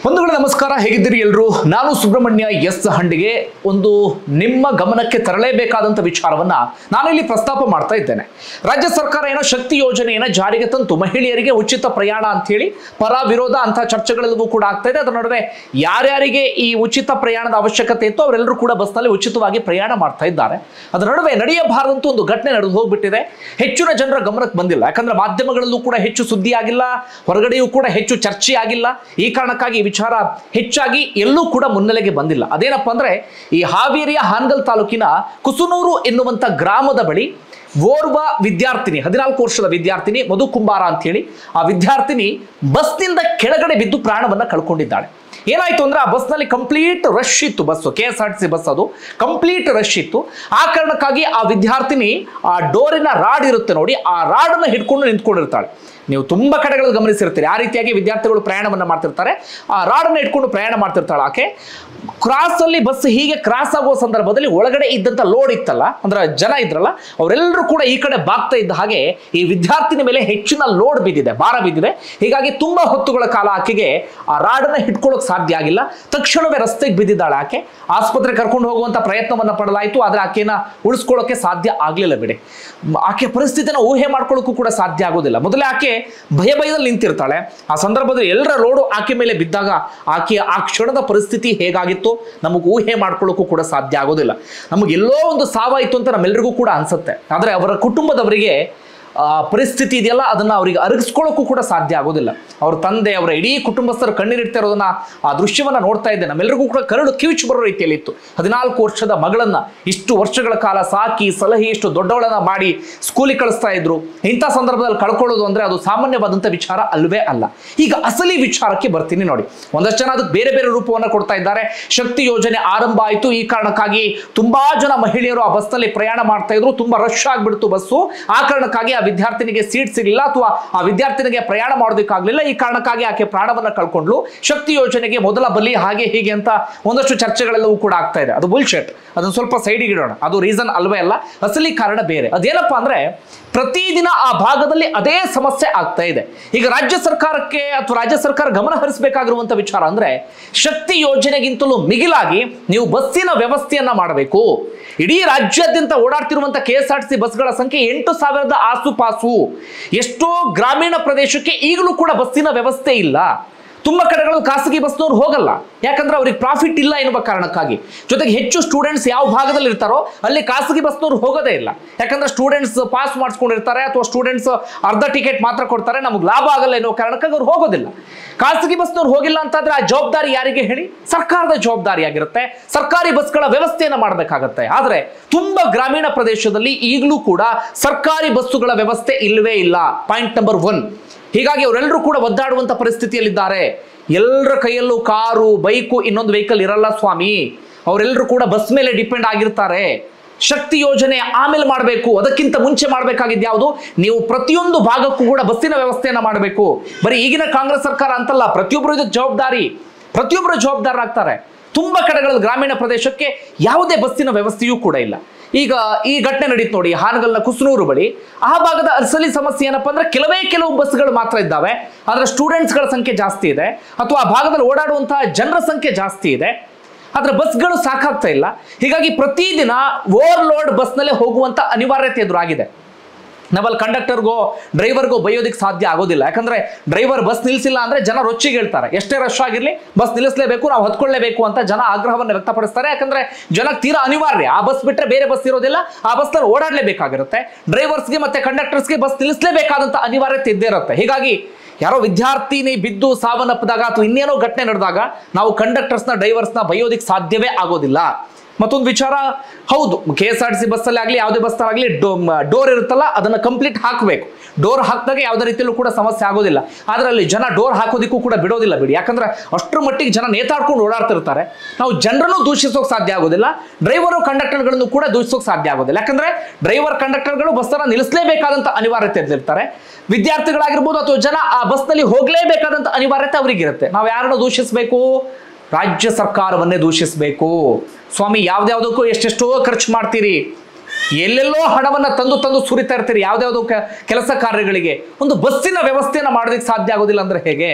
ಬಂಧುಗಳ ನಮಸ್ಕಾರ ಹೇಗಿದ್ದೀರಿ ಎಲ್ಲರೂ ನಾನು ಸುಬ್ರಹ್ಮಣ್ಯ ಎಸ್ ಹಂಡಿಗೆ ಒಂದು ನಿಮ್ಮ ಗಮನಕ್ಕೆ ತರಲೇಬೇಕಾದಂಥ ವಿಚಾರವನ್ನ ನಾನಿಲ್ಲಿ ಪ್ರಸ್ತಾಪ ಮಾಡ್ತಾ ಇದ್ದೇನೆ ರಾಜ್ಯ ಸರ್ಕಾರ ಏನೋ ಶಕ್ತಿ ಯೋಜನೆಯನ್ನ ಜಾರಿಗೆ ತಂತು ಮಹಿಳೆಯರಿಗೆ ಉಚಿತ ಪ್ರಯಾಣ ಅಂತ ಹೇಳಿ ಪರ ವಿರೋಧ ಅಂತ ಚರ್ಚೆಗಳೆಲ್ಲವೂ ಕೂಡ ಆಗ್ತಾ ಇದೆ ಅದರ ನಡುವೆ ಯಾರ್ಯಾರಿಗೆ ಈ ಉಚಿತ ಪ್ರಯಾಣದ ಅವಶ್ಯಕತೆ ಇತ್ತು ಅವರೆಲ್ಲರೂ ಕೂಡ ಬಸ್ನಲ್ಲಿ ಉಚಿತವಾಗಿ ಪ್ರಯಾಣ ಮಾಡ್ತಾ ಇದ್ದಾರೆ ಅದರ ನಡುವೆ ನಡೆಯಬಾರದಂತ ಒಂದು ಘಟನೆ ನಡೆದು ಹೋಗ್ಬಿಟ್ಟಿದೆ ಹೆಚ್ಚಿನ ಜನರ ಗಮನಕ್ಕೆ ಬಂದಿಲ್ಲ ಯಾಕಂದ್ರೆ ಮಾಧ್ಯಮಗಳಲ್ಲೂ ಕೂಡ ಹೆಚ್ಚು ಸುದ್ದಿ ಆಗಿಲ್ಲ ಹೊರಗಡೆಯೂ ಕೂಡ ಹೆಚ್ಚು ಚರ್ಚೆ ಆಗಿಲ್ಲ ಈ ಕಾರಣಕ್ಕಾಗಿ ಈ ವಿಚಾರ ಹೆಚ್ಚಾಗಿ ಎಲ್ಲೂ ಕೂಡ ಮುನ್ನೆಲೆಗೆ ಬಂದಿಲ್ಲ ಅದೇನಪ್ಪ ಅಂದ್ರೆ ಈ ಹಾವೇರಿಯ ಹಾನಗಲ್ ತಾಲೂಕಿನ ಕುಸುನೂರು ಎನ್ನುವಂತ ಗ್ರಾಮದ ಬಳಿ ಓರ್ವ ವಿದ್ಯಾರ್ಥಿನಿ ಹದಿನಾಲ್ಕು ವರ್ಷದ ವಿದ್ಯಾರ್ಥಿನಿ ಮಧು ಕುಂಬಾರ ಅಂತ ಹೇಳಿ ಆ ವಿದ್ಯಾರ್ಥಿನಿ ಬಸ್ನಿಂದ ಕೆಳಗಡೆ ಬಿದ್ದು ಪ್ರಾಣವನ್ನ ಕಳ್ಕೊಂಡಿದ್ದಾಳೆ ಏನಾಯ್ತು ಅಂದ್ರೆ ಆ ಬಸ್ನಲ್ಲಿ ಕಂಪ್ಲೀಟ್ ರಶ್ ಇತ್ತು bus K S R T C bus ಅದು ಕಂಪ್ಲೀಟ್ ರಶ್ ಇತ್ತು ಆ ಕಾರಣಕ್ಕಾಗಿ ಆ ವಿದ್ಯಾರ್ಥಿನಿ ಆ ಡೋರಿನ ರಾಡ್ ಇರುತ್ತೆ ನೋಡಿ ಆ ರಾಡನ್ನ ಹಿಡ್ಕೊಂಡು ನಿಂತ್ಕೊಂಡಿರ್ತಾಳೆ ನೀವು ತುಂಬಾ ಕಡೆಗಳು ಗಮನಿಸಿರ್ತೀರಿ ಆ ರೀತಿಯಾಗಿ ವಿದ್ಯಾರ್ಥಿಗಳು ಪ್ರಯಾಣವನ್ನ ಮಾಡ್ತಿರ್ತಾರೆ ಆ ರಾಡನ್ನ ಇಟ್ಕೊಂಡು ಪ್ರಯಾಣ ಮಾಡ್ತಿರ್ತಾಳೆ ಆಕೆ ಕ್ರಾಸ್ ಅಲ್ಲಿ ಬಸ್ ಹೀಗೆ ಕ್ರಾಸ್ ಆಗುವ ಸಂದರ್ಭದಲ್ಲಿ ಒಳಗಡೆ ಇದ್ದಂತ ಲೋಡ್ ಇತ್ತಲ್ಲ ಅಂದ್ರೆ ಜನ ಇದ್ರಲ್ಲ ಅವರೆಲ್ಲರೂ ಕೂಡ ಈ ಕಡೆ ಬಾಗ್ತಾ ಇದ್ದ ಹಾಗೆ ಈ ವಿದ್ಯಾರ್ಥಿನಿ ಮೇಲೆ ಹೆಚ್ಚಿನ ಲೋಡ್ ಬಿದ್ದಿದೆ ಭಾರ ಬಿದ್ದಿದೆ ಹೀಗಾಗಿ ತುಂಬಾ ಹೊತ್ತುಗಳ ಕಾಲ ಆಕೆಗೆ ಆ ರಾಡನ್ನ ಹಿಡ್ಕೊಳ್ಳೋಕೆ ಸಾಧ್ಯ ಆಗಿಲ್ಲ ತಕ್ಷಣವೇ ರಸ್ತೆಗೆ ಬಿದ್ದಿದ್ದಾಳೆ ಆಕೆ ಆಸ್ಪತ್ರೆ ಕರ್ಕೊಂಡು ಹೋಗುವಂತ ಪ್ರಯತ್ನವನ್ನ ಪಡಲಾಯಿತು ಆದ್ರೆ ಆಕೆನ ಉಳಿಸ್ಕೊಳ್ಳೋಕೆ ಸಾಧ್ಯ ಆಗ್ಲಿಲ್ಲ ಬಿಡಿ ಮ್, ಆಕೆ ಪರಿಸ್ಥಿತಿನ ಊಹೆ ಮಾಡ್ಕೊಳ್ಳೋಕ್ಕೂ ಕೂಡ ಸಾಧ್ಯ ಆಗೋದಿಲ್ಲ ಮೊದಲೇ ಆಕೆ ಭಯ ಭಯದಲ್ಲಿ ನಿಂತಿರ್ತಾಳೆ ಆ ಸಂದರ್ಭದಲ್ಲಿ ಎಲ್ಲರ ಲೋಡು ಆಕೆ ಮೇಲೆ ಬಿದ್ದಾಗ ಆಕೆಯ ಆ ಕ್ಷಣದ ಪರಿಸ್ಥಿತಿ ಹೇಗಾಗಿತ್ತು ನಮಗೆ ಊಹೆ ಮಾಡ್ಕೊಳ್ಳೋಕ್ಕೂ ಕೂಡ ಸಾಧ್ಯ ಆಗೋದಿಲ್ಲ ನಮಗೆ ಎಲ್ಲೋ ಒಂದು ಸಾವಾಯಿತು ಅಂತ ನಮ್ಮೆಲ್ಲರಿಗೂ ಕೂಡ ಅನ್ಸುತ್ತೆ ಆದರೆ ಅವರ ಕುಟುಂಬದವರಿಗೆ ಆ ಪರಿಸ್ಥಿತಿ ಇದೆಯಲ್ಲ ಅದನ್ನ ಅವರಿಗೆ ಅರಗಿಸ್ಕೊಳ್ಳೋಕ್ಕೂ ಕೂಡ ಸಾಧ್ಯ ಆಗೋದಿಲ್ಲ ಅವ್ರ ತಂದೆ ಅವರ ಇಡೀ ಕುಟುಂಬಸ್ಥರು ಕಣ್ಣೀರಿಡ್ತಾ ಇರೋದನ್ನ ಆ ದೃಶ್ಯವನ್ನ ನೋಡ್ತಾ ಇದ್ದೆ ನಮ್ಮೆಲ್ಲರಿಗೂ ಕೂಡ ಕರಡು ಕಿವಿಚು ಬರೋ ರೀತಿಯಲ್ಲಿ ಇತ್ತು ಹದಿನಾಲ್ಕು ವರ್ಷದ ಮಗಳನ್ನ ಇಷ್ಟು ವರ್ಷಗಳ ಕಾಲ ಸಾಕಿ ಸಲಹೆ ಇಷ್ಟು ದೊಡ್ಡವಳನ್ನ ಮಾಡಿ ಸ್ಕೂಲಿಗೆ ಕಳಿಸ್ತಾ ಇದ್ರು ಇಂಥ ಸಂದರ್ಭದಲ್ಲಿ ಕಳ್ಕೊಳ್ಳೋದು ಅಂದ್ರೆ ಅದು ಸಾಮಾನ್ಯವಾದಂಥ ವಿಚಾರ ಅಲ್ವೇ ಅಲ್ಲ ಈಗ ಅಸಲಿ ವಿಚಾರಕ್ಕೆ ಬರ್ತೀನಿ ನೋಡಿ ಒಂದಷ್ಟು ಜನ ಅದಕ್ಕೆ ಬೇರೆ ಬೇರೆ ರೂಪವನ್ನ ಕೊಡ್ತಾ ಇದ್ದಾರೆ ಶಕ್ತಿ ಯೋಜನೆ ಆರಂಭ ಆಯಿತು ಈ ಕಾರಣಕ್ಕಾಗಿ ತುಂಬಾ ಜನ ಮಹಿಳೆಯರು ಆ ಬಸ್ನಲ್ಲಿ ಪ್ರಯಾಣ ಮಾಡ್ತಾ ಇದ್ರು ತುಂಬಾ ರಶ್ ಆಗ್ಬಿಡ್ತು ಬಸ್ಸು ಆ ಕಾರಣಕ್ಕಾಗಿ ಆ ವಿದ್ಯಾರ್ಥಿನಿಗೆ ಸೀಟ್ ಸಿಗಲಿಲ್ಲ ಅಥವಾ ಆ ವಿದ್ಯಾರ್ಥಿನಿಗೆ ಪ್ರಯಾಣ ಮಾಡೋದಕ್ಕಾಗ್ಲಿಲ್ಲ ಈ ಕಾರಣಕ್ಕಾಗಿ ಆಕೆ ಪ್ರಾಣವನ್ನ ಕಳ್ಕೊಂಡ್ಲು ಶಕ್ತಿ ಯೋಜನೆಗೆ ಮೊದಲ ಬಲಿ ಹಾಗೆ ಹೀಗೆ ಅಂತ ಒಂದಷ್ಟು ಚರ್ಚೆಗಳೆಲ್ಲವೂ ಕೂಡ ಆಗ್ತಾ ಇದೆ ಅದು ಬುಲ್ಶೆಟ್ ಅದನ್ನ ಸ್ವಲ್ಪ ಸೈಡಿಗೆ ಇಡೋಣ ಅದು ರೀಸನ್ ಅಲ್ವೇ ಅಲ್ಲ ಅಸಲಿ ಕಾರಣ ಬೇರೆ ಅದೇನಪ್ಪ ಅಂದ್ರೆ ಪ್ರತಿದಿನ ಆ ಭಾಗದಲ್ಲಿ ಅದೇ ಸಮಸ್ಯೆ ಆಗ್ತಾ ಇದೆ ಈಗ ರಾಜ್ಯ ಸರ್ಕಾರಕ್ಕೆ ಅಥವಾ ರಾಜ್ಯ ಸರ್ಕಾರ ಗಮನ ಹರಿಸಬೇಕಾಗಿರುವಂತ ವಿಚಾರ ಅಂದ್ರೆ ಶಕ್ತಿ ಯೋಜನೆಗಿಂತಲೂ ಮಿಗಿಲಾಗಿ ನೀವು ಬಸ್ಸಿನ ವ್ಯವಸ್ಥೆಯನ್ನ ಮಾಡಬೇಕು ಇಡೀ ರಾಜ್ಯಾದ್ಯಂತ ಓಡಾಡ್ತಿರುವಂತ K S R T C ಬಸ್ಗಳ ಸಂಖ್ಯೆ ಎಂಟು ಸಾವಿರದ ಆಸುಪಾಸು ಎಷ್ಟೋ ಗ್ರಾಮೀಣ ಪ್ರದೇಶಕ್ಕೆ ಈಗಲೂ ಕೂಡ ಬಸ್ಸಿನ ವ್ಯವಸ್ಥೆ ಇಲ್ಲ ತುಂಬ ಕಡೆಗಳು ಖಾಸಗಿ ಬಸ್ನವ್ರು ಹೋಗಲ್ಲ ಯಾಕಂದ್ರೆ ಅವ್ರಿಗೆ ಪ್ರಾಫಿಟ್ ಇಲ್ಲ ಎನ್ನುವ ಕಾರಣಕ್ಕಾಗಿ ಜೊತೆಗೆ ಹೆಚ್ಚು ಸ್ಟೂಡೆಂಟ್ಸ್ ಯಾವ ಭಾಗದಲ್ಲಿ ಇರ್ತಾರೋ ಅಲ್ಲಿ ಖಾಸಗಿ ಬಸ್ನವ್ರು ಹೋಗೋದೇ ಇಲ್ಲ ಯಾಕಂದ್ರೆ ಸ್ಟೂಡೆಂಟ್ಸ್ ಪಾಸ್ ಮಾಡಿಸ್ಕೊಂಡಿರ್ತಾರೆ ಅಥವಾ ಸ್ಟೂಡೆಂಟ್ಸ್ ಅರ್ಧ ಟಿಕೆಟ್ ಮಾತ್ರ ಕೊಡ್ತಾರೆ ನಮಗೆ ಲಾಭ ಆಗಲ್ಲ ಎನ್ನುವ ಕಾರಣಕ್ಕಾಗಿ ಅವ್ರು ಹೋಗೋದಿಲ್ಲ ಖಾಸಗಿ ಬಸ್ನವ್ರು ಹೋಗಿಲ್ಲ ಅಂತಂದ್ರೆ ಆ ಜವಾಬ್ದಾರಿ ಯಾರಿಗೆ ಹೇಳಿ ಸರ್ಕಾರದ ಜವಾಬ್ದಾರಿಯಾಗಿರುತ್ತೆ ಸರ್ಕಾರಿ ಬಸ್ಗಳ ವ್ಯವಸ್ಥೆಯನ್ನು ಮಾಡಬೇಕಾಗತ್ತೆ ಆದರೆ ತುಂಬಾ ಗ್ರಾಮೀಣ ಪ್ರದೇಶದಲ್ಲಿ ಈಗಲೂ ಕೂಡ ಸರ್ಕಾರಿ ಬಸ್ಸುಗಳ ವ್ಯವಸ್ಥೆ ಇಲ್ಲವೇ ಇಲ್ಲ ಪಾಯಿಂಟ್ ನಂಬರ್ ಒನ್ ಹೀಗಾಗಿ ಅವರೆಲ್ಲರೂ ಕೂಡ ಒದ್ದಾಡುವಂತ ಪರಿಸ್ಥಿತಿಯಲ್ಲಿದ್ದಾರೆ ಎಲ್ಲರ ಕೈಯಲ್ಲೂ ಕಾರು ಬೈಕು ಇನ್ನೊಂದು ವೆಹಿಕಲ್ ಇರಲ್ಲ ಸ್ವಾಮಿ ಅವರೆಲ್ಲರೂ ಕೂಡ ಬಸ್ ಮೇಲೆ ಡಿಪೆಂಡ್ ಆಗಿರ್ತಾರೆ ಶಕ್ತಿ ಯೋಜನೆ ಆಮೇಲೆ ಮಾಡಬೇಕು ಅದಕ್ಕಿಂತ ಮುಂಚೆ ಮಾಡಬೇಕಾಗಿದ್ದು ಯಾವುದು ನೀವು ಪ್ರತಿಯೊಂದು ಭಾಗಕ್ಕೂ ಕೂಡ ಬಸ್ಸಿನ ವ್ಯವಸ್ಥೆಯನ್ನ ಮಾಡಬೇಕು ಬರೀ ಈಗಿನ ಕಾಂಗ್ರೆಸ್ ಸರ್ಕಾರ ಅಂತಲ್ಲ ಪ್ರತಿಯೊಬ್ಬರು ಇದಕ್ಕೆ ಜವಾಬ್ದಾರಿ ಪ್ರತಿಯೊಬ್ಬರು ಜವಾಬ್ದಾರರಾಗ್ತಾರೆ ತುಂಬಾ ಕಡೆಗಳಲ್ಲಿ ಗ್ರಾಮೀಣ ಪ್ರದೇಶಕ್ಕೆ ಯಾವುದೇ ಬಸ್ಸಿನ ವ್ಯವಸ್ಥೆಯೂ ಕೂಡ ಇಲ್ಲ ಈಗ ಈ ಘಟನೆ ನಡೀತು ನೋಡಿ ಹಾನಗಲ್ನ ಕುಸ್ನೂರು ಬಳಿ ಆ ಭಾಗದ ಅಸಲಿ ಸಮಸ್ಯೆ ಏನಪ್ಪಾ ಅಂದ್ರೆ ಕೆಲವೇ ಕೆಲವು ಬಸ್ಗಳು ಮಾತ್ರ ಇದ್ದಾವೆ ಆದ್ರೆ ಸ್ಟೂಡೆಂಟ್ಸ್ಗಳ ಸಂಖ್ಯೆ ಜಾಸ್ತಿ ಇದೆ ಅಥವಾ ಆ ಭಾಗದಲ್ಲಿ ಓಡಾಡುವಂತಹ ಜನರ ಸಂಖ್ಯೆ ಜಾಸ್ತಿ ಇದೆ ಆದ್ರೆ ಬಸ್ಗಳು ಸಾಕಾಗ್ತಾ ಇಲ್ಲ ಹೀಗಾಗಿ ಪ್ರತಿದಿನ ಓವರ್ಲೋಡ್ ಬಸ್ನಲ್ಲೇ ಹೋಗುವಂತ ಅನಿವಾರ್ಯತೆ ಎದುರಾಗಿದೆ ನಾವಲ್ಲಿ ಕಂಡಕ್ಟರ್ಗೋ ಡ್ರೈವರ್ಗೋ ಬೈಯೋದಕ್ಕೆ ಸಾಧ್ಯ ಆಗೋದಿಲ್ಲ ಯಾಕಂದ್ರೆ ಡ್ರೈವರ್ ಬಸ್ ನಿಲ್ಲಿಸಿಲ್ಲ ಅಂದ್ರೆ ಜನ ರೊಚ್ಚಿಗೆ ಹೇಳ್ತಾರೆ ಎಷ್ಟೇ ರಶ್ ಆಗಿರ್ಲಿ ಬಸ್ ನಿಲ್ಲಿಸಲೇಬೇಕು ನಾವು ಹತ್ಕೊಳ್ಳೇಬೇಕು ಅಂತ ಜನ ಆಗ್ರಹವನ್ನು ವ್ಯಕ್ತಪಡಿಸ್ತಾರೆ ಯಾಕಂದ್ರೆ ಜನಕ್ಕೆ ತೀರಾ ಅನಿವಾರ್ಯ ಆ ಬಸ್ ಬಿಟ್ರೆ ಬೇರೆ ಬಸ್ ಇರೋದಿಲ್ಲ ಆ ಬಸ್ನಲ್ಲಿ ಓಡಾಡಲೇಬೇಕಾಗಿರುತ್ತೆ ಡ್ರೈವರ್ಸ್ಗೆ ಮತ್ತೆ ಕಂಡಕ್ಟರ್ಸ್ಗೆ ಬಸ್ ನಿಲ್ಲಿಸಲೇಬೇಕಾದಂತ ಅನಿವಾರ್ಯತೆ ಇದ್ದೇ ಇರುತ್ತೆ ಹೀಗಾಗಿ ಯಾರೋ ವಿದ್ಯಾರ್ಥಿನಿ ಬಿದ್ದು ಸಾವನ್ನಪ್ಪಿದಾಗ ಅಥವಾ ಇನ್ನೇನೋ ಘಟನೆ ನಡೆದಾಗ ನಾವು ಕಂಡಕ್ಟರ್ಸ್ನ ಡ್ರೈವರ್ಸ್ನ ಬೈಯೋದಕ್ಕೆ ಸಾಧ್ಯವೇ ಆಗೋದಿಲ್ಲ ಮತ್ತೊಂದು ವಿಚಾರ ಹೌದು K S R T C ಬಸ್ಸಲ್ಲಿ ಆಗಲಿ ಯಾವುದೇ ಬಸ್ಸಲ್ಲಾಗಲಿ ಡೋರ್ ಇರುತ್ತಲ್ಲ ಅದನ್ನು ಕಂಪ್ಲೀಟ್ ಹಾಕಬೇಕು ಡೋರ್ ಹಾಕಿದಾಗ ಯಾವುದೇ ರೀತಿಯಲ್ಲೂ ಕೂಡ ಸಮಸ್ಯೆ ಆಗೋದಿಲ್ಲ ಆದರೆ ಅಲ್ಲಿ ಜನ ಡೋರ್ ಹಾಕೋದಕ್ಕೂ ಕೂಡ ಬಿಡೋದಿಲ್ಲ ಬಿಡಿ ಯಾಕಂದ್ರೆ ಅಷ್ಟರ ಮಟ್ಟಿಗೆ ಜನ ನೇತಾಡ್ಕೊಂಡು ಓಡಾಡ್ತಿರ್ತಾರೆ ನಾವು ಜನರನ್ನು ದೂಷಿಸೋಕೆ ಸಾಧ್ಯ ಆಗೋದಿಲ್ಲ ಡ್ರೈವರು ಕಂಡಕ್ಟರ್ಗಳನ್ನು ಕೂಡ ದೂಷಿಸೋಕೆ ಸಾಧ್ಯ ಆಗೋದಿಲ್ಲ ಯಾಕಂದ್ರೆ ಡ್ರೈವರ್ ಕಂಡಕ್ಟರ್ಗಳು ಬಸ್ಸನ್ನು ನಿಲ್ಲಿಸಲೇಬೇಕಾದಂಥ ಅನಿವಾರ್ಯತೆ ಇರ್ತಾರೆ ವಿದ್ಯಾರ್ಥಿಗಳಾಗಿರ್ಬೋದು ಅಥವಾ ಜನ ಆ ಬಸ್ನಲ್ಲಿ ಹೋಗಲೇಬೇಕಾದಂಥ ಅನಿವಾರ್ಯತೆ ಅವರಿಗಿರುತ್ತೆ ನಾವು ಯಾರನ್ನು ದೂಷಿಸಬೇಕು ರಾಜ್ಯ ಸರ್ಕಾರವನ್ನೇ ದೂಷಿಸಬೇಕು ಸ್ವಾಮಿ ಯಾವ್ದ್ಯಾವ್ದಕ್ಕೂ ಎಷ್ಟೆಷ್ಟೋ ಖರ್ಚು ಮಾಡ್ತೀರಿ ಎಲ್ಲೆಲ್ಲೋ ಹಣವನ್ನ ತಂದು ತಂದು ಸುರಿತಾ ಇರ್ತೀರಿ ಯಾವ್ದ್ಯಾವ್ದೋ ಕೆ- ಕೆಲಸ ಕಾರ್ಯಗಳಿಗೆ ಒಂದು ಬಸ್ಸಿನ ವ್ಯವಸ್ಥೆಯನ್ನ ಮಾಡೋದಕ್ಕೆ ಸಾಧ್ಯ ಆಗೋದಿಲ್ಲ ಅಂದ್ರೆ ಹೇಗೆ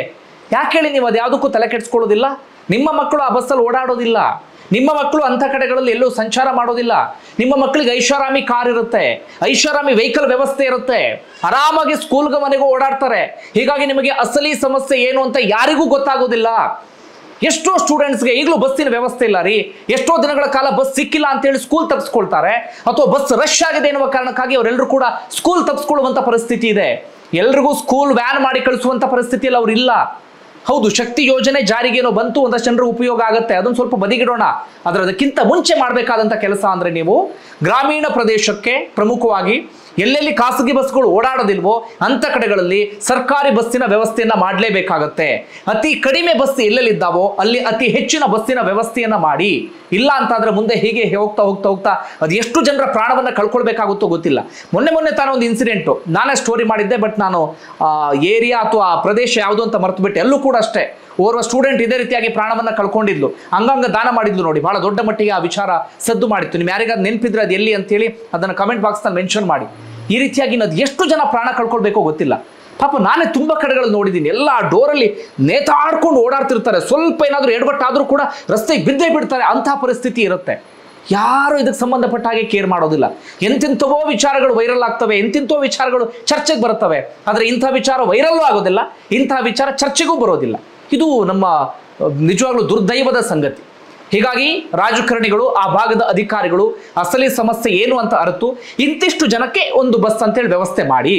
ಯಾಕೆ ಹೇಳಿ ನೀವು ಅದು ಯಾವುದಕ್ಕೂ ತಲೆ ಕೆಡಿಸ್ಕೊಳ್ಳೋದಿಲ್ಲ ನಿಮ್ಮ ಮಕ್ಕಳು ಆ ಬಸ್ಸಲ್ಲಿ ಓಡಾಡೋದಿಲ್ಲ ನಿಮ್ಮ ಮಕ್ಕಳು ಅಂಥ ಕಡೆಗಳಲ್ಲಿ ಎಲ್ಲೂ ಸಂಚಾರ ಮಾಡೋದಿಲ್ಲ ನಿಮ್ಮ ಮಕ್ಕಳಿಗೆ ಐಷಾರಾಮಿ ಕಾರ್ ಇರುತ್ತೆ ಐಷಾರಾಮಿ ವೆಹಿಕಲ್ ವ್ಯವಸ್ಥೆ ಇರುತ್ತೆ ಆರಾಮಾಗಿ ಸ್ಕೂಲ್ಗೆ ಮನೆಗೂ ಓಡಾಡ್ತಾರೆ ಹೀಗಾಗಿ ನಿಮಗೆ ಅಸಲಿ ಸಮಸ್ಯೆ ಏನು ಅಂತ ಯಾರಿಗೂ ಗೊತ್ತಾಗೋದಿಲ್ಲ ಎಷ್ಟೋ ಸ್ಟೂಡೆಂಟ್ಸ್ಗೆ ಈಗಲೂ ಬಸ್ಸಿನ ವ್ಯವಸ್ಥೆ ಇಲ್ಲ ರೀ ಎಷ್ಟೋ ದಿನಗಳ ಕಾಲ ಬಸ್ ಸಿಕ್ಕಿಲ್ಲ ಅಂತೇಳಿ ಸ್ಕೂಲ್ ತಪ್ಪಿಸ್ಕೊಳ್ತಾರೆ ಅಥವಾ ಬಸ್ ರಶ್ ಆಗಿದೆ ಎನ್ನುವ ಕಾರಣಕ್ಕಾಗಿ ಅವರೆಲ್ಲರೂ ಕೂಡ ಸ್ಕೂಲ್ ತಪ್ಪಿಸ್ಕೊಳ್ಳುವಂಥ ಪರಿಸ್ಥಿತಿ ಇದೆ ಎಲ್ರಿಗೂ ಸ್ಕೂಲ್ ವ್ಯಾನ್ ಮಾಡಿ ಕಳಿಸುವಂಥ ಪರಿಸ್ಥಿತಿಯಲ್ಲಿ ಅವ್ರು ಇಲ್ಲ ಹೌದು ಶಕ್ತಿ ಯೋಜನೆ ಜಾರಿಗೇನೋ ಬಂತು ಒಂದಷ್ಟು ಜನರು ಉಪಯೋಗ ಆಗುತ್ತೆ ಅದನ್ನು ಸ್ವಲ್ಪ ಬದಿಗಿಡೋಣ ಆದರೆ ಅದಕ್ಕಿಂತ ಮುಂಚೆ ಮಾಡಬೇಕಾದಂಥ ಕೆಲಸ ಅಂದರೆ ನೀವು ಗ್ರಾಮೀಣ ಪ್ರದೇಶಕ್ಕೆ ಪ್ರಮುಖವಾಗಿ ಎಲ್ಲೆಲ್ಲಿ ಖಾಸಗಿ ಬಸ್ಗಳು ಓಡಾಡೋದಿಲ್ವೋ ಅಂಥ ಕಡೆಗಳಲ್ಲಿ ಸರ್ಕಾರಿ ಬಸ್ಸಿನ ವ್ಯವಸ್ಥೆಯನ್ನ ಮಾಡಲೇಬೇಕಾಗತ್ತೆ ಅತಿ ಕಡಿಮೆ ಬಸ್ ಎಲ್ಲೆಲ್ಲಿದ್ದಾವೋ ಅಲ್ಲಿ ಅತಿ ಹೆಚ್ಚಿನ ಬಸ್ಸಿನ ವ್ಯವಸ್ಥೆಯನ್ನ ಮಾಡಿ ಇಲ್ಲ ಅಂತಾದ್ರೆ ಮುಂದೆ ಹೀಗೆ ಹೋಗ್ತಾ ಹೋಗ್ತಾ ಹೋಗ್ತಾ ಅದು ಎಷ್ಟು ಜನರ ಪ್ರಾಣವನ್ನ ಕಳ್ಕೊಳ್ಬೇಕಾಗುತ್ತೋ ಗೊತ್ತಿಲ್ಲ ಮೊನ್ನೆ ಮೊನ್ನೆ ತಾನು ಒಂದು ಇನ್ಸಿಡೆಂಟು ನಾನೇ ಸ್ಟೋರಿ ಮಾಡಿದ್ದೆ ಬಟ್ ನಾನು ಏರಿಯಾ ಅಥವಾ ಪ್ರದೇಶ ಯಾವುದು ಅಂತ ಮರೆತು ಬಿಟ್ಟೆ ಎಲ್ಲೂ ಕೂಡ ಅಷ್ಟೇ ಓರ್ವ ಸ್ಟೂಡೆಂಟ್ ಇದೇ ರೀತಿಯಾಗಿ ಪ್ರಾಣವನ್ನ ಕಳ್ಕೊಂಡಿದ್ಲು ಅಂಗಾಂಗ ದಾನ ಮಾಡಿದ್ಲು ನೋಡಿ ಬಹಳ ದೊಡ್ಡ ಮಟ್ಟಿಗೆ ಆ ವಿಚಾರ ಸದ್ದು ಮಾಡಿತ್ತು ನೀವು ಯಾರಿಗಾದ್ರು ನೆನಪಿದ್ರೆ ಅದು ಎಲ್ಲಿ ಅಂತೇಳಿ ಅದನ್ನು ಕಮೆಂಟ್ ಬಾಕ್ಸ್ನಲ್ಲಿ ಮೆನ್ಷನ್ ಮಾಡಿ ಈ ರೀತಿಯಾಗಿ ಅದು ಎಷ್ಟು ಜನ ಪ್ರಾಣ ಕಳ್ಕೊಳ್ಬೇಕೋ ಗೊತ್ತಿಲ್ಲ ಪಾಪ ನಾನೇ ತುಂಬ ಕಡೆಗಳಲ್ಲಿ ನೋಡಿದ್ದೀನಿ ಎಲ್ಲ ಆ ಡೋರಲ್ಲಿ ನೇತಾಡ್ಕೊಂಡು ಓಡಾಡ್ತಿರ್ತಾರೆ ಸ್ವಲ್ಪ ಏನಾದರೂ ಎಡವಟ್ಟಾದರೂ ಕೂಡ ರಸ್ತೆಗೆ ಬಿದ್ದೇ ಬಿಡ್ತಾರೆ ಅಂತಹ ಪರಿಸ್ಥಿತಿ ಇರುತ್ತೆ ಯಾರು ಇದಕ್ಕೆ ಸಂಬಂಧಪಟ್ಟ ಹಾಗೆ ಕೇರ್ ಮಾಡೋದಿಲ್ಲ ಎಂತೆಂಥವೋ ವಿಚಾರಗಳು ವೈರಲ್ ಆಗ್ತವೆ ಎಂತೆಂಥೋ ವಿಚಾರಗಳು ಚರ್ಚೆಗೆ ಬರ್ತವೆ ಆದರೆ ಇಂಥ ವಿಚಾರ ವೈರಲ್ಲೂ ಆಗೋದಿಲ್ಲ ಇಂತಹ ವಿಚಾರ ಚರ್ಚೆಗೂ ಬರೋದಿಲ್ಲ ಇದು ನಮ್ಮ ಅಹ್, ನಿಜವಾಗ್ಲೂ ದುರ್ದೈವದ ಸಂಗತಿ ಹೀಗಾಗಿ ರಾಜಕಾರಣಿಗಳು ಆ ಭಾಗದ ಅಧಿಕಾರಿಗಳು ಅಸಲಿ ಸಮಸ್ಯೆ ಏನು ಅಂತ ಅರಿತು ಇಂತಿಷ್ಟು ಜನಕ್ಕೆ ಒಂದು ಬಸ್ ಅಂತೇಳಿ ವ್ಯವಸ್ಥೆ ಮಾಡಿ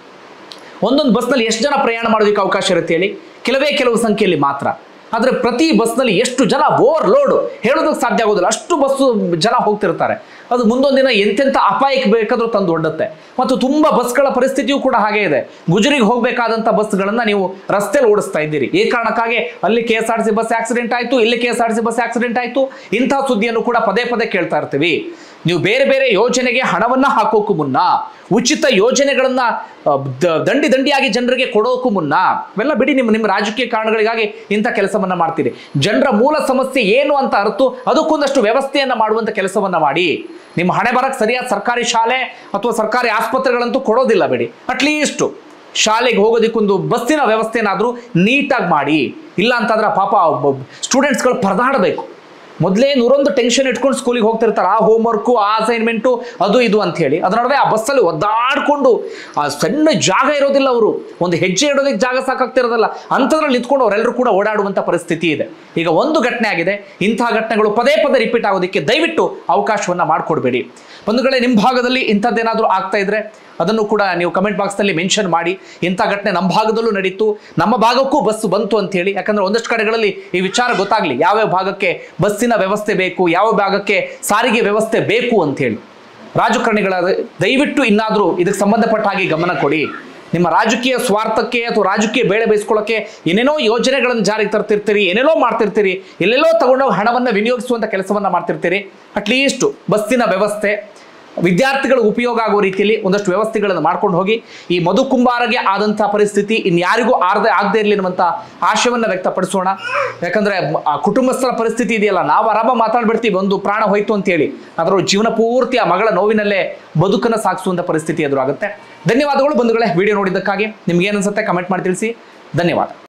ಒಂದೊಂದು ಬಸ್ನಲ್ಲಿ ಎಷ್ಟು ಜನ ಪ್ರಯಾಣ ಮಾಡೋದಕ್ಕೆ ಅವಕಾಶ ಇರುತ್ತೆ ಹೇಳಿ ಕೆಲವೇ ಕೆಲವು ಸಂಖ್ಯೆಯಲ್ಲಿ ಮಾತ್ರ ಆದರೆ ಪ್ರತಿ ಬಸ್ನಲ್ಲಿ ಎಷ್ಟು ಜನ ಓವರ್ ಲೋಡ್ ಹೇಳೋದಕ್ಕೆ ಸಾಧ್ಯ ಆಗೋದಿಲ್ಲ ಅಷ್ಟು ಬಸ್ಸು ಜನ ಹೋಗ್ತಿರ್ತಾರೆ ಅದು ಮುಂದೊಂದು ದಿನ ಎಂತೆಂಥ ಅಪಾಯಕ್ಕೆ ಬೇಕಾದರೂ ತಂದು ಒಡ್ಡುತ್ತೆ ಮತ್ತು ತುಂಬ ಬಸ್ಗಳ ಪರಿಸ್ಥಿತಿಯೂ ಕೂಡ ಹಾಗೆ ಇದೆ ಗುಜರಿಗೆ ಹೋಗಬೇಕಾದಂಥ ಬಸ್ಗಳನ್ನು ನೀವು ರಸ್ತೆಯಲ್ಲಿ ಓಡಿಸ್ತಾ ಇದ್ದೀರಿ ಈ ಕಾರಣಕ್ಕಾಗಿ ಅಲ್ಲಿ K S R C bus accident ಆಯಿತು ಇಲ್ಲಿ K S R C bus accident ಆಯಿತು ಇಂಥ ಸುದ್ದಿಯನ್ನು ಕೂಡ ಪದೇ ಪದೇ ಕೇಳ್ತಾ ಇರ್ತೀವಿ ನೀವು ಬೇರೆ ಬೇರೆ ಯೋಜನೆಗೆ ಹಣವನ್ನ ಹಾಕೋಕ್ಕೂ ಮುನ್ನ ಉಚಿತ ಯೋಜನೆಗಳನ್ನ ಆ, ದ- ದಂಡಿ ದಂಡಿಯಾಗಿ ಜನರಿಗೆ ಕೊಡೋಕ್ಕೂ ಮುನ್ನ ಇವೆಲ್ಲ ಬಿಡಿ ನಿಮ್ಮ ನಿಮ್ಮ ರಾಜಕೀಯ ಕಾರಣಗಳಿಗಾಗಿ ಇಂಥ ಕೆಲಸವನ್ನ ಮಾಡ್ತೀರಿ ಜನರ ಮೂಲ ಸಮಸ್ಯೆ ಏನು ಅಂತ ಅರ್ತು ಅದಕ್ಕೊಂದಷ್ಟು ವ್ಯವಸ್ಥೆಯನ್ನ ಮಾಡುವಂತ ಕೆಲಸವನ್ನ ಮಾಡಿ ನಿಮ್ಮ ಹಣೆ ಬರಕ್ಕೆ ಸರಿಯಾದ ಸರ್ಕಾರಿ ಶಾಲೆ ಅಥವಾ ಸರ್ಕಾರಿ ಆಸ್ಪತ್ರೆಗಳಂತೂ ಕೊಡೋದಿಲ್ಲ ಬಿಡಿ ಅಟ್ಲೀಸ್ಟ್ ಶಾಲೆಗೆ ಹೋಗೋದಕ್ಕೊಂದು ಬಸ್ಸಿನ ವ್ಯವಸ್ಥೆನಾದರೂ ನೀಟಾಗಿ ಮಾಡಿ ಇಲ್ಲ ಅಂತಂದ್ರೆ ಪಾಪ ಸ್ಟೂಡೆಂಟ್ಸ್ಗಳು ಪರದಾಡಬೇಕು ಮೊದಲೇ ನೂರೊಂದು ಟೆನ್ಷನ್ ಇಟ್ಕೊಂಡು ಸ್ಕೂಲಿಗೆ ಹೋಗ್ತಿರ್ತಾರೆ ಆ ಹೋಮ್ವರ್ಕು ಆ ಅಸೈನ್ಮೆಂಟು ಅದು ಇದು ಅಂತ ಹೇಳಿ ಅದರ ನಡುವೆ ಆ ಬಸ್ಸಲ್ಲಿ ಒದ್ದಾಡ್ಕೊಂಡು ಆ ಸಣ್ಣ ಜಾಗ ಇರೋದಿಲ್ಲ ಅವರು ಒಂದು ಹೆಜ್ಜೆ ಇಡೋದಕ್ಕೆ ಜಾಗ ಸಾಕಾಗ್ತಿರೋದಲ್ಲ ಅಂಥದ್ರಲ್ಲಿ ನಿಂತ್ಕೊಂಡು ಅವರೆಲ್ಲರೂ ಕೂಡ ಓಡಾಡುವಂಥ ಪರಿಸ್ಥಿತಿ ಇದೆ ಈಗ ಒಂದು ಘಟನೆ ಆಗಿದೆ ಇಂತಹ ಘಟನೆಗಳು ಪದೇ ಪದೇ ರಿಪೀಟ್ ಆಗೋದಕ್ಕೆ ದಯವಿಟ್ಟು ಅವಕಾಶವನ್ನು ಮಾಡಿಕೊಡ್ಬೇಡಿ ಬಂಧುಗಳೇ ನಿಮ್ಮ ಭಾಗದಲ್ಲಿ ಇಂಥದ್ದೇನಾದರೂ ಆಗ್ತಾ ಇದ್ರೆ ಅದನ್ನು ಕೂಡ ನೀವು ಕಮೆಂಟ್ ಬಾಕ್ಸ್ನಲ್ಲಿ ಮೆನ್ಷನ್ ಮಾಡಿ ಇಂಥ ಘಟನೆ ನಮ್ಮ ಭಾಗದಲ್ಲೂ ನಡೀತು ನಮ್ಮ ಭಾಗಕ್ಕೂ ಬಸ್ ಬಂತು ಅಂತ ಹೇಳಿ ಯಾಕಂದ್ರೆ ಒಂದಷ್ಟು ಕಡೆಗಳಲ್ಲಿ ಈ ವಿಚಾರ ಗೊತ್ತಾಗಲಿ ಯಾವ್ಯಾವ ಭಾಗಕ್ಕೆ ಬಸ್ಸಿನ ವ್ಯವಸ್ಥೆ ಬೇಕು ಯಾವ ಭಾಗಕ್ಕೆ ಸಾರಿಗೆ ವ್ಯವಸ್ಥೆ ಬೇಕು ಅಂತ ಹೇಳಿ ರಾಜಕಾರಣಿಗಳ ದಯವಿಟ್ಟು ಇನ್ನಾದರೂ ಇದಕ್ಕೆ ಸಂಬಂಧಪಟ್ಟ ಹಾಗೆ ಗಮನ ಕೊಡಿ ನಿಮ್ಮ ರಾಜಕೀಯ ಸ್ವಾರ್ಥಕ್ಕೆ ಅಥವಾ ರಾಜಕೀಯ ಬೇಳೆ ಬೇಯಿಸ್ಕೊಳ್ಳೋಕೆ ಏನೇನೋ ಯೋಜನೆಗಳನ್ನು ಜಾರಿಗೆ ತರ್ತಿರ್ತೀರಿ ಏನೇನೋ ಮಾಡ್ತಿರ್ತೀರಿ ಎಲ್ಲೆಲ್ಲೋ ತಗೊಂಡೋಗಿ ಹಣವನ್ನು ವಿನಿಯೋಗಿಸುವಂಥ ಕೆಲಸವನ್ನು ಮಾಡ್ತಿರ್ತೀರಿ ಅಟ್ಲೀಸ್ಟ್ ಬಸ್ಸಿನ ವ್ಯವಸ್ಥೆ ವಿದ್ಯಾರ್ಥಿಗಳಿಗೆ ಉಪಯೋಗ ಆಗೋ ರೀತಿಯಲ್ಲಿ ಒಂದಷ್ಟು ವ್ಯವಸ್ಥೆಗಳನ್ನು ಮಾಡ್ಕೊಂಡು ಹೋಗಿ ಈ ಮಧು ಕುಂಬಾರಗೆ ಆದಂಥ ಪರಿಸ್ಥಿತಿ ಇನ್ಯಾರಿಗೂ ಆರದೆ ಆಗದೆ ಇರಲಿ ಅನ್ನುವಂಥ ಆಶಯವನ್ನು ವ್ಯಕ್ತಪಡಿಸೋಣ ಯಾಕಂದ್ರೆ ಮ- ಆ ಕುಟುಂಬಸ್ಥರ ಪರಿಸ್ಥಿತಿ ಇದೆಯಲ್ಲ ನಾವು ಆರಾಮ ಮಾತಾಡ್ಬಿಡ್ತೀವಿ ಒಂದು ಪ್ರಾಣ ಹೋಯ್ತು ಅಂತೇಳಿ ಅದರ ಜೀವನ ಪೂರ್ತಿ ಆ ಮಗಳ ನೋವಿನಲ್ಲೇ ಬದುಕನ್ನು ಸಾಗಿಸುವಂಥ ಪರಿಸ್ಥಿತಿ ಎದುರಾಗುತ್ತೆ ಧನ್ಯವಾದಗಳು ಬಂಧುಗಳೇ ವಿಡಿಯೋ ನೋಡಿದ್ದಕ್ಕಾಗಿ ನಿಮ್ಗೆ ಏನನ್ಸುತ್ತೆ ಕಮೆಂಟ್ ಮಾಡಿ ತಿಳಿಸಿ ಧನ್ಯವಾದ